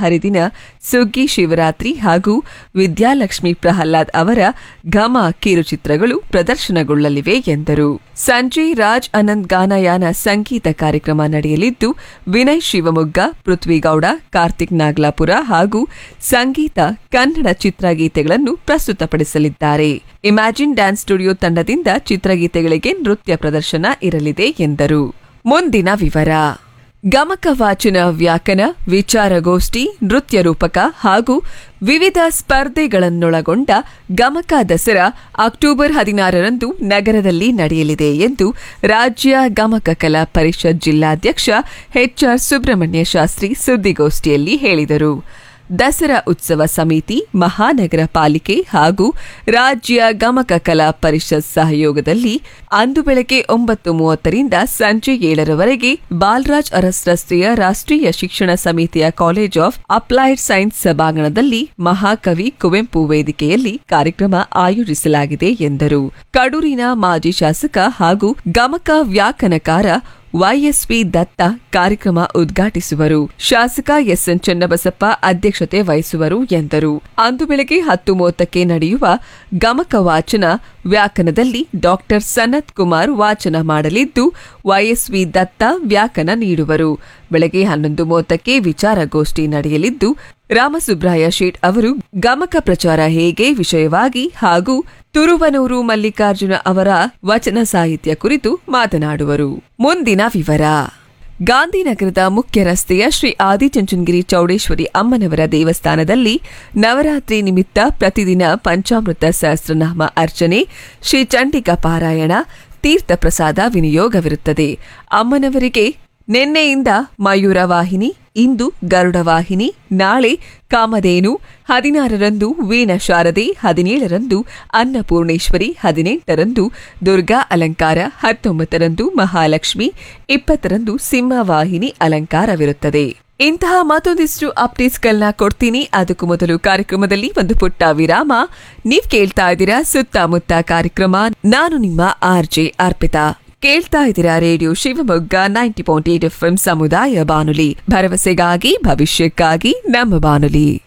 ಹರಿದಿನ ಸುಗ್ಗಿ ಶಿವರಾತ್ರಿ ಹಾಗೂ ವಿದ್ಯಾಲಕ್ಷ್ಮಿ ಪ್ರಹ್ಲಾದ್ ಅವರ ಘಮ ಕಿರುಚಿತ್ರಗಳು ಪ್ರದರ್ಶನಗೊಳ್ಳಲಿವೆ ಎಂದರು ಸಂಜೆ ರಾಜ್ ಅನಂತ್ ಗಾನಯಾನ ಸಂಗೀತ ಕಾರ್ಯಕ್ರಮ ನಡೆಯಲಿದ್ದು ವಿನಯ್ ಶಿವಮೊಗ್ಗ ಪೃಥ್ವಿಗೌಡ ಕಾರ್ತಿಕ್ ನಾಗ್ಲಾಪುರ ಹಾಗೂ ಸಂಗೀತ ಕನ್ನಡ ಚಿತ್ರಗೀತೆಗಳನ್ನು ಪ್ರಸ್ತುತಪಡಿಸಲಿದ್ದಾರೆ ಇಮ್ಯಾಜಿನ್ ಡ್ಯಾನ್ಸ್ ಸ್ಟುಡಿಯೋ ತಂಡದಿಂದ ಚಿತ್ರಗೀತೆಗಳಿಗೆ ನೃತ್ಯ ಪ್ರದರ್ಶನ ಇರಲಿದೆ ಎಂದರು ಮುಂದಿನ ವಿವರ ಗಮಕ ವಾಚನ ವ್ಯಾಕನ ವಿಚಾರಗೋಷ್ಠಿ ನೃತ್ಯ ರೂಪಕ ಹಾಗೂ ವಿವಿಧ ಸ್ಪರ್ಧೆಗಳನ್ನೊಳಗೊಂಡ ಗಮಕ ದಸರಾ ಅಕ್ಟೋಬರ್ ಹದಿನಾರರಂದು ನಗರದಲ್ಲಿ ನಡೆಯಲಿದೆ ಎಂದು ರಾಜ್ಯ ಗಮಕ ಕಲಾ ಪರಿಷತ್ ಜಿಲ್ಲಾಧ್ಯಕ್ಷ ಎಚ್ಆರ್ ಸುಬ್ರಹ್ಮಣ್ಯ ಶಾಸ್ತ್ರಿ ಸುದ್ದಿಗೋಷ್ಠಿಯಲ್ಲಿ ಹೇಳಿದರು ದಸರಾ ಉತ್ಸವ ಸಮಿತಿ ಮಹಾನಗರ ಪಾಲಿಕೆ ಹಾಗೂ ರಾಜ್ಯ ಗಮಕ ಕಲಾ ಪರಿಷತ್ ಸಹಯೋಗದಲ್ಲಿ ಅಂದು ಬೆಳಗ್ಗೆ ಒಂಬತ್ತು ಮೂವತ್ತರಿಂದ ಸಂಜೆ ಏಳರವರೆಗೆ ಬಾಲರಾಜ್ ಅರಸ್ ರಸ್ತೆಯ ರಾಷ್ಟ್ರೀಯ ಶಿಕ್ಷಣ ಸಮಿತಿಯ ಕಾಲೇಜ್ ಆಫ್ ಅಪ್ಲೈಡ್ ಸೈನ್ಸ್ ಸಭಾಂಗಣದಲ್ಲಿ ಮಹಾಕವಿ ಕುವೆಂಪು ವೇದಿಕೆಯಲ್ಲಿ ಕಾರ್ಯಕ್ರಮ ಆಯೋಜಿಸಲಾಗಿದೆ ಎಂದರು ಕಡೂರಿನ ಮಾಜಿ ಶಾಸಕ ಹಾಗೂ ಗಮಕ ವ್ಯಾಕನಕಾರ ವೈಎಸ್ವಿ ದತ್ತ ಕಾರ್ಯಕ್ರಮ ಉದ್ಘಾಟಿಸುವರು ಶಾಸಕ ಎಸ್ಎನ್ ಚನ್ನಬಸಪ್ಪ ಅಧ್ಯಕ್ಷತೆ ವಹಿಸುವರು ಎಂದರು ಅಂದು ಬೆಳಗ್ಗೆ ಹತ್ತು ಮೂವತ್ತಕ್ಕೆ ನಡೆಯುವ ಗಮಕ ವಾಚನ ವ್ಯಾಕನದಲ್ಲಿ ಡಾಕ್ಟರ್ ಸನತ್ ಕುಮಾರ್ ವಾಚನ ಮಾಡಲಿದ್ದು ವೈಎಸ್ವಿ ದತ್ತ ವ್ಯಾಕನ ನೀಡುವರು ಬೆಳಗ್ಗೆ ಹನ್ನೊಂದು ಮೂವತ್ತಕ್ಕೆ ವಿಚಾರಗೋಷ್ಠಿ ನಡೆಯಲಿದ್ದು ರಾಮಸುಬ್ರಾಯ ಶೇಟ್ ಅವರು ಗಮಕ ಪ್ರಚಾರ ಹೇಗೆ ವಿಷಯವಾಗಿ ಹಾಗೂ ತುರುವನೂರು ಮಲ್ಲಿಕಾರ್ಜುನ ಅವರ ವಚನ ಸಾಹಿತ್ಯ ಕುರಿತು ಮಾತನಾಡುವರು ಮುಂದಿನ ವಿವರ ಗಾಂಧಿನಗರದ ಮುಖ್ಯ ರಸ್ತೆಯ ಶ್ರೀ ಆದಿಚುಂಚನಗಿರಿ ಚೌಡೇಶ್ವರಿ ಅಮ್ಮನವರ ದೇವಸ್ಥಾನದಲ್ಲಿ ನವರಾತ್ರಿ ನಿಮಿತ್ತ ಪ್ರತಿದಿನ ಪಂಚಾಮೃತ ಸಹಸ್ರನಾಮ ಅರ್ಚನೆ ಶ್ರೀ ಚಂಡಿಕಾ ಪಾರಾಯಣ ತೀರ್ಥ ಪ್ರಸಾದ ವಿನಿಯೋಗವಿರುತ್ತದೆ ಅಮ್ಮನವರಿಗೆ ನಿನ್ನೆಯಿಂದ ಮಯೂರ ವಾಹಿನಿ ಇಂದು ಗರುಡ ವಾಹಿನಿ ನಾಳೆ ಕಾಮಧೇನು ಹದಿನಾರರಂದು ವೀಣ ಶಾರದೆ ಹದಿನೇಳರಂದು ಅನ್ನಪೂರ್ಣೇಶ್ವರಿ ಹದಿನೆಂಟರಂದು ದುರ್ಗಾ ಅಲಂಕಾರ ಹತ್ತೊಂಬತ್ತರಂದು ಮಹಾಲಕ್ಷ್ಮಿ ಇಪ್ಪತ್ತರಂದು ಸಿಂಹವಾಹಿನಿ ಅಲಂಕಾರವಿರುತ್ತದೆ ಇಂತಹ ಮತ್ತೊಂದಿಷ್ಟು ಅಪ್ಡೇಟ್ಸ್ಗಳನ್ನ ಕೊಡ್ತೀನಿ ಅದಕ್ಕೂ ಮೊದಲು ಕಾರ್ಯಕ್ರಮದಲ್ಲಿ ಒಂದು ಪುಟ್ಟ ವಿರಾಮ ನೀವ್ ಕೇಳ್ತಾ ಇದ್ದೀರಾ ಸುತ್ತಮುತ್ತ ಕಾರ್ಯಕ್ರಮ ನಾನು ನಿಮ್ಮ ಆರ್ ಜೆ ಅರ್ಪಿತಾ ಕೇಳ್ತಾ ಇದ್ದೀರಾ radio Shivamogga ninety point eight F ಸಮುದಾಯ ಬಾನುಲಿ ಭರವಸೆಗಾಗಿ ಭವಿಷ್ಯಕ್ಕಾಗಿ ನಮ್ಮ ಬಾನುಲಿ